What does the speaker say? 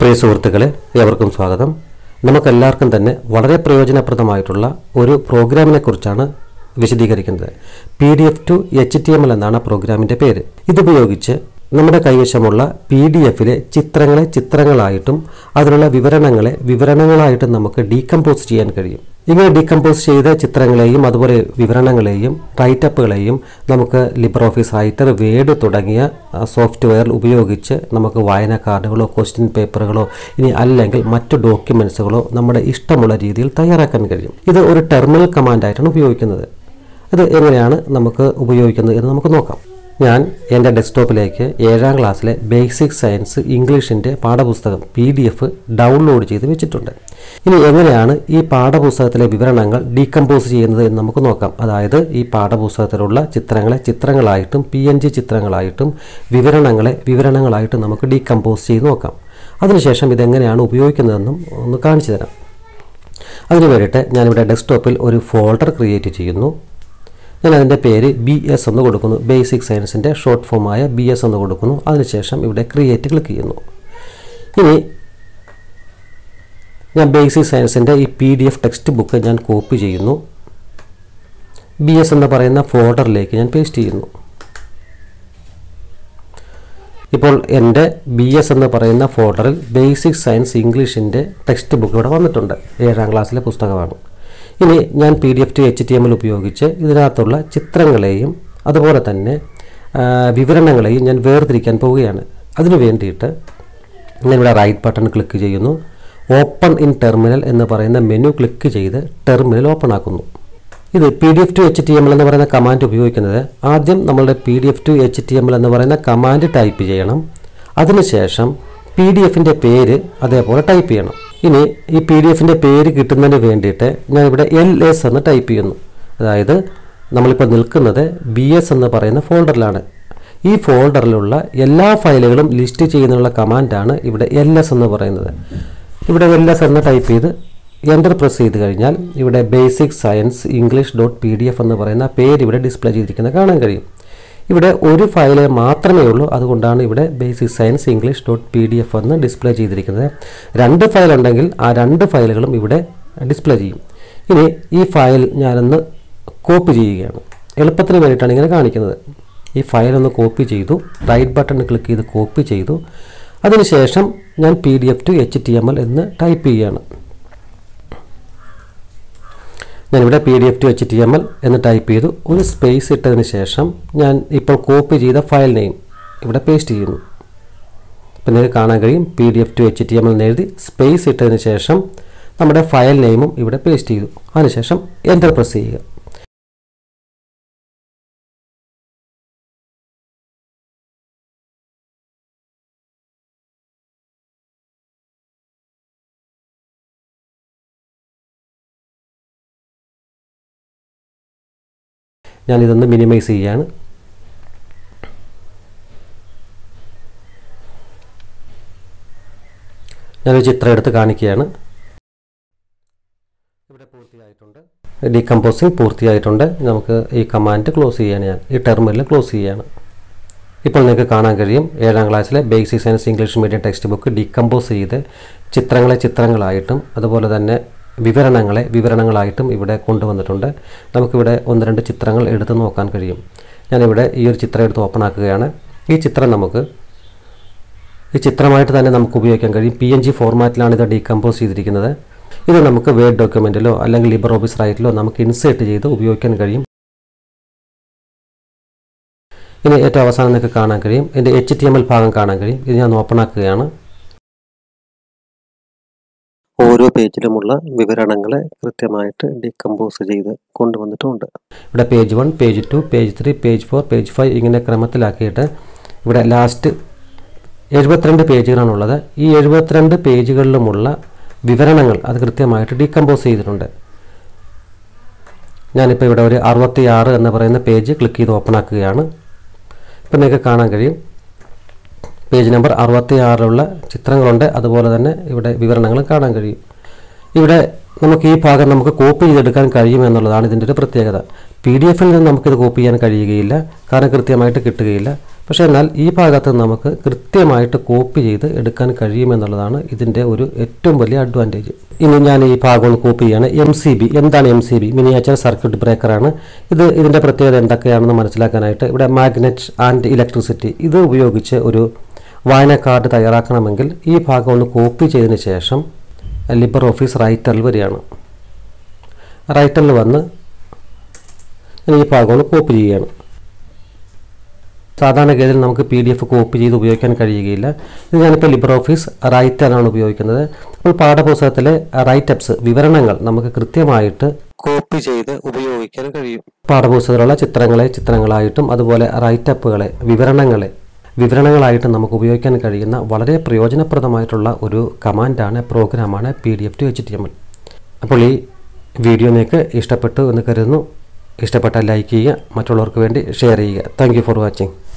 പ്രിയ സുഹൃത്തുക്കളെ ഏവർക്കും സ്വാഗതം നമുക്കെല്ലാവർക്കും തന്നെ വളരെ പ്രയോജനപ്രദമായിട്ടുള്ള ഒരു പ്രോഗ്രാമിനെ കുറിച്ചാണ് വിശദീകരിക്കുന്നത് P D F to H T M L എന്നാണ് ആ പ്രോഗ്രാമിൻ്റെ പേര് ഇതുപയോഗിച്ച് നമ്മുടെ കൈവശമുള്ള പി ഡി എഫിലെ ചിത്രങ്ങളെ ചിത്രങ്ങളായിട്ടും അതിലുള്ള വിവരണങ്ങളെ വിവരണങ്ങളായിട്ടും നമുക്ക് ഡീകമ്പോസ് ചെയ്യാൻ കഴിയും ഇങ്ങനെ ഡീകമ്പോസ് ചെയ്ത ചിത്രങ്ങളെയും അതുപോലെ വിവരണങ്ങളെയും റൈറ്റപ്പുകളെയും നമുക്ക് ലിബർ ഓഫീസ് റൈറ്റർ വേഡ് തുടങ്ങിയ സോഫ്റ്റ്വെയർ ഉപയോഗിച്ച് നമുക്ക് വായനാ കാർഡുകളോ ക്വസ്റ്റ്യൻ പേപ്പറുകളോ ഇനി അല്ലെങ്കിൽ മറ്റു ഡോക്യുമെൻസുകളോ നമ്മുടെ ഇഷ്ടമുള്ള രീതിയിൽ തയ്യാറാക്കാൻ കഴിയും ഇത് ഒരു ടെർമിനൽ കമാൻഡായിട്ടാണ് ഉപയോഗിക്കുന്നത് ഇത് എങ്ങനെയാണ് നമുക്ക് ഉപയോഗിക്കുന്നത് എന്ന് നമുക്ക് നോക്കാം ഞാൻ എൻ്റെ ഡെസ്ക്ടോപ്പിലേക്ക് ഏഴാം ക്ലാസ്സിലെ ബേസിക് സയൻസ് ഇംഗ്ലീഷിൻ്റെ പാഠപുസ്തകം പി ഡി എഫ് ഡൗൺലോഡ് ചെയ്ത് വെച്ചിട്ടുണ്ട് ഇനി എങ്ങനെയാണ് ഈ പാഠപുസ്തകത്തിലെ വിവരണങ്ങൾ ഡീകമ്പോസ് ചെയ്യുന്നത് എന്ന് നമുക്ക് നോക്കാം അതായത് ഈ പാഠപുസ്തകത്തിലുള്ള ചിത്രങ്ങളെ ചിത്രങ്ങളായിട്ടും പി എൻ ജി ചിത്രങ്ങളായിട്ടും വിവരണങ്ങളെ വിവരണങ്ങളായിട്ടും നമുക്ക് ഡീകമ്പോസ് ചെയ്ത് നോക്കാം അതിനുശേഷം ഇതെങ്ങനെയാണ് ഉപയോഗിക്കുന്നതെന്നും ഒന്ന് കാണിച്ചു തരാം അതിന് വേണ്ടിയിട്ട് ഞാനിവിടെ ഡെസ്ക്ടോപ്പിൽ ഒരു ഫോൾഡർ ക്രിയേറ്റ് ചെയ്യുന്നു ഞാൻ അതിൻ്റെ പേര് ബി എസ് എന്ന് കൊടുക്കുന്നു ബേസിക് സയൻസിൻ്റെ ഷോർട്ട് ഫോമായ ബി എസ് എന്ന് കൊടുക്കുന്നു അതിനുശേഷം ഇവിടെ ക്രിയേറ്റ് ക്ലിക്ക് ചെയ്യുന്നു ഇനി ഞാൻ ബേസിക് സയൻസിൻ്റെ ഈ P D F textbook ഞാൻ കോപ്പി ചെയ്യുന്നു ബി എസ് എന്ന് പറയുന്ന ഫോൾഡറിലേക്ക് ഞാൻ പേസ്റ്റ് ചെയ്യുന്നു ഇപ്പോൾ എൻ്റെ ബി എസ് എന്ന് പറയുന്ന ഫോൾഡറിൽ ബേസിക് സയൻസ് ഇംഗ്ലീഷിൻ്റെ ടെക്സ്റ്റ് ബുക്ക് ഇവിടെ വന്നിട്ടുണ്ട് ഏഴാം ക്ലാസ്സിലെ പുസ്തകമാണ് ഇനി ഞാൻ P D F to H T M L ഉപയോഗിച്ച് ഇതിനകത്തുള്ള ചിത്രങ്ങളെയും അതുപോലെ തന്നെ ആ, വിവരണങ്ങളെയും ഞാൻ വേർതിരിക്കാൻ പോവുകയാണ് അതിനു വേണ്ടിയിട്ട് ഞാനിവിടെ റൈറ്റ് ബട്ടൺ ക്ലിക്ക് ചെയ്യുന്നു ഓപ്പൺ ഇൻ ടെർമിനൽ എന്ന് പറയുന്ന മെനു ക്ലിക്ക് ചെയ്ത് ടെർമിനൽ ഓപ്പൺ ആക്കുന്നു ഇത് P D F to H T M L എന്ന് പറയുന്ന കമാൻഡ് ഉപയോഗിക്കുന്നത് ആദ്യം നമ്മളുടെ P D F to H T M L എന്ന് പറയുന്ന കമാൻഡ് ടൈപ്പ് ചെയ്യണം അതിനുശേഷം പി ഡി എഫിൻ്റെ പേര് അതേപോലെ ടൈപ്പ് ചെയ്യണം ഇനി ഈ പി ഡി എഫിൻ്റെ പേര് കിട്ടുന്നതിന് വേണ്ടിയിട്ട് ഞാൻ ഇവിടെ എൽ എസ് എന്ന് ടൈപ്പ് ചെയ്യുന്നു അതായത് നമ്മളിപ്പോൾ നിൽക്കുന്നത് ബി എസ് എന്ന് പറയുന്ന ഫോൾഡറിലാണ് ഈ ഫോൾഡറിലുള്ള എല്ലാ ഫയലുകളും ലിസ്റ്റ് ചെയ്യുന്നതിനുള്ള കമാൻഡാണ് ഇവിടെ എൽ എസ് എന്ന് പറയുന്നത് ഇവിടെ എൽ എസ് എന്ന് ടൈപ്പ് ചെയ്ത് എൻ്റർ പ്രസ് ചെയ്ത് കഴിഞ്ഞാൽ ഇവിടെ basic science English dot P D F എന്ന് പറയുന്ന പേര് ഇവിടെ ഡിസ്പ്ലേ ചെയ്തിരിക്കുന്നത് കാണാൻ കഴിയും ഇവിടെ ഒരു ഫയൽ മാത്രമേ ഉള്ളൂ അതുകൊണ്ടാണ് ഇവിടെ basic science English dot P D F എന്ന് ഡിസ്പ്ലേ ചെയ്തിരിക്കുന്നത് രണ്ട് ഫയൽ ഉണ്ടെങ്കിൽ ആ രണ്ട് ഫയലുകളും ഇവിടെ ഡിസ്പ്ലേ ചെയ്യും ഇനി ഈ ഫയൽ ഞാനൊന്ന് കോപ്പി ചെയ്യുകയാണ് എളുപ്പത്തിന് വേണ്ടിയിട്ടാണ് ഇങ്ങനെ കാണിക്കുന്നത് ഈ ഫയൽ ഒന്ന് കോപ്പി ചെയ്തു റൈറ്റ് ബട്ടൺ ക്ലിക്ക് ചെയ്ത് കോപ്പി ചെയ്തു അതിനുശേഷം ഞാൻ P D F to H T M L എന്ന് ടൈപ്പ് ചെയ്യുകയാണ് ഞാനിവിടെ P D F to H T M L എന്ന് ടൈപ്പ് ചെയ്തു ഒരു സ്പേസ് ഇട്ടതിന് ശേഷം ഞാൻ ഇപ്പോൾ കോപ്പി ചെയ്ത ഫയൽ നെയിം ഇവിടെ പേസ്റ്റ് ചെയ്യുന്നു ഇപ്പം നിങ്ങൾക്ക് കാണാൻ കഴിയും P D F to H T M L എന്ന് എഴുതി സ്പേസ് ഇട്ടതിന് ശേഷം നമ്മുടെ ഫയൽ നെയിമും ഇവിടെ പേസ്റ്റ് ചെയ്തു അതിനുശേഷം എൻ്റർ പ്രസ് ചെയ്യുക ഞാനിതൊന്ന് മിനിമൈസ് ചെയ്യുകയാണ് ഞാനൊരു ചിത്രം എടുത്ത് കാണിക്കുകയാണ് ഇവിടെ പൂർത്തിയായിട്ടുണ്ട് ഡീകമ്പോസിങ് പൂർത്തിയായിട്ടുണ്ട് നമുക്ക് ഈ കമാൻഡ് ക്ലോസ് ചെയ്യാണ് ഞാൻ ഈ ടെർമിനൽ ക്ലോസ് ചെയ്യുകയാണ് ഇപ്പോൾ നിങ്ങൾക്ക് കാണാൻ കഴിയും ഏഴാം ക്ലാസ്സിലെ basic science English medium textbook decompose ചെയ്ത് ചിത്രങ്ങളെ ചിത്രങ്ങളായിട്ടും അതുപോലെ തന്നെ വിവരണങ്ങളെ വിവരണങ്ങളായിട്ടും ഇവിടെ കൊണ്ടുവന്നിട്ടുണ്ട് നമുക്കിവിടെ ഒന്ന് രണ്ട് ചിത്രങ്ങൾ എടുത്ത് നോക്കാൻ കഴിയും ഞാനിവിടെ ഈ ഒരു ചിത്രം എടുത്ത് ഓപ്പൺ ആക്കുകയാണ് ഈ ചിത്രം നമുക്ക് ഈ ചിത്രമായിട്ട് തന്നെ നമുക്ക് ഉപയോഗിക്കാൻ കഴിയും പി എൻ ജി ഫോർമാറ്റിലാണ് ഇത് ഡീകമ്പോസ് ചെയ്തിരിക്കുന്നത് ഇത് നമുക്ക് വേർഡ് ഡോക്യുമെൻറ്റിലോ അല്ലെങ്കിൽ ലിബർ ഓഫീസ് റൈറ്റിലോ നമുക്ക് ഇൻസേർട്ട് ചെയ്ത് ഉപയോഗിക്കാൻ കഴിയും ഇനി ഏറ്റവും അവസാനം നിങ്ങൾക്ക് കാണാൻ കഴിയും ഇതിൻ്റെ എച്ച് ടി എം എൽ ഭാഗം കാണാൻ കഴിയും ഇത് ഞാൻ ഓപ്പൺ ആക്കുകയാണ് ഓരോ പേജിലുമുള്ള വിവരണങ്ങളെ കൃത്യമായിട്ട് ഡീകമ്പോസ് ചെയ്ത് കൊണ്ടുവന്നിട്ടുമുണ്ട് ഇവിടെ page one page two page three page four page five ഇങ്ങനെ ക്രമത്തിലാക്കിയിട്ട് ഇവിടെ ലാസ്റ്റ് എഴുപത്തിരണ്ട് പേജുകളാണുള്ളത് ഈ എഴുപത്തിരണ്ട് പേജുകളിലുമുള്ള വിവരണങ്ങൾ അത് കൃത്യമായിട്ട് ഡീകമ്പോസ് ചെയ്തിട്ടുണ്ട് ഞാനിപ്പോൾ ഇവിടെ ഒരു അറുപത്തി ആറ് എന്ന് പറയുന്ന പേജ് ക്ലിക്ക് ചെയ്ത് ഓപ്പൺ ആക്കുകയാണ് ഇപ്പം നിങ്ങൾക്ക് കാണാൻ കഴിയും പേജ് നമ്പർ അറുപത്തി ആറിലുള്ള ചിത്രങ്ങളുണ്ട് അതുപോലെ തന്നെ ഇവിടെ വിവരണങ്ങളും കാണാൻ കഴിയും ഇവിടെ നമുക്ക് ഈ ഭാഗം നമുക്ക് കോപ്പി ചെയ്തെടുക്കാൻ കഴിയും എന്നുള്ളതാണ് ഇതിൻ്റെ ഒരു പ്രത്യേകത പി ഡി എഫിൽ നിന്ന് നമുക്കിത് കോപ്പി ചെയ്യാൻ കഴിയുകയില്ല കാരണം കൃത്യമായിട്ട് കിട്ടുകയില്ല പക്ഷേ എന്നാൽ ഈ ഭാഗത്ത് നമുക്ക് കൃത്യമായിട്ട് കോപ്പി ചെയ്ത് എടുക്കാൻ കഴിയുമെന്നുള്ളതാണ് ഇതിൻ്റെ ഒരു ഏറ്റവും വലിയ അഡ്വാൻറ്റേജ് ഇനി ഞാൻ ഈ ഭാഗം ഒന്ന് കോപ്പി ചെയ്യാണ് എം സി ബി എന്താണ് M C B miniature circuit ബ്രേക്കറാണ് ഇത് ഇതിൻ്റെ പ്രത്യേകത എന്തൊക്കെയാണെന്ന് മനസ്സിലാക്കാനായിട്ട് ഇവിടെ മാഗ്നറ്റ് ആൻഡ് ഇലക്ട്രിസിറ്റി ഇത് ഉപയോഗിച്ച് ഒരു വായന കാർഡ് തയ്യാറാക്കണമെങ്കിൽ ഈ ഭാഗം ഒന്ന് കോപ്പി ചെയ്തതിന് ശേഷം ലിബർ ഓഫീസ് റൈറ്ററിൽ വരികയാണ് റൈറ്ററിൽ വന്ന് ഞാൻ ഈ ഭാഗം ഒന്ന് കോപ്പി ചെയ്യുകയാണ് സാധാരണഗതിയിൽ നമുക്ക് പി ഡി എഫ് കോപ്പി ചെയ്ത് ഉപയോഗിക്കാൻ കഴിയുകയില്ല ഇത് ഞാനിപ്പോൾ ലിബർ ഓഫീസ് റൈറ്ററാണ് ഉപയോഗിക്കുന്നത് അപ്പോൾ പാഠപുസ്തകത്തിലെ റൈറ്റപ്സ് വിവരണങ്ങൾ നമുക്ക് കൃത്യമായിട്ട് കോപ്പി ചെയ്ത് ഉപയോഗിക്കാൻ കഴിയും പാഠപുസ്തകത്തിലുള്ള ചിത്രങ്ങളെ ചിത്രങ്ങളായിട്ടും അതുപോലെ റൈറ്റപ്പുകളെ വിവരണങ്ങളെ വിവരണങ്ങളായിട്ട് നമുക്ക് ഉപയോഗിക്കാൻ കഴിയുന്ന വളരെ പ്രയോജനപ്രദമായിട്ടുള്ള ഒരു കമാൻഡാണ് പ്രോഗ്രാമാണ് P D F to H T M L അപ്പോൾ ഈ വീഡിയോ നിങ്ങൾക്ക് ഇഷ്ടപ്പെട്ടു എന്ന് കരുതുന്നു ഇഷ്ടപ്പെട്ടാൽ ലൈക്ക് ചെയ്യുക മറ്റുള്ളവർക്ക് വേണ്ടി ഷെയർ ചെയ്യുക താങ്ക് ഫോർ വാച്ചിങ്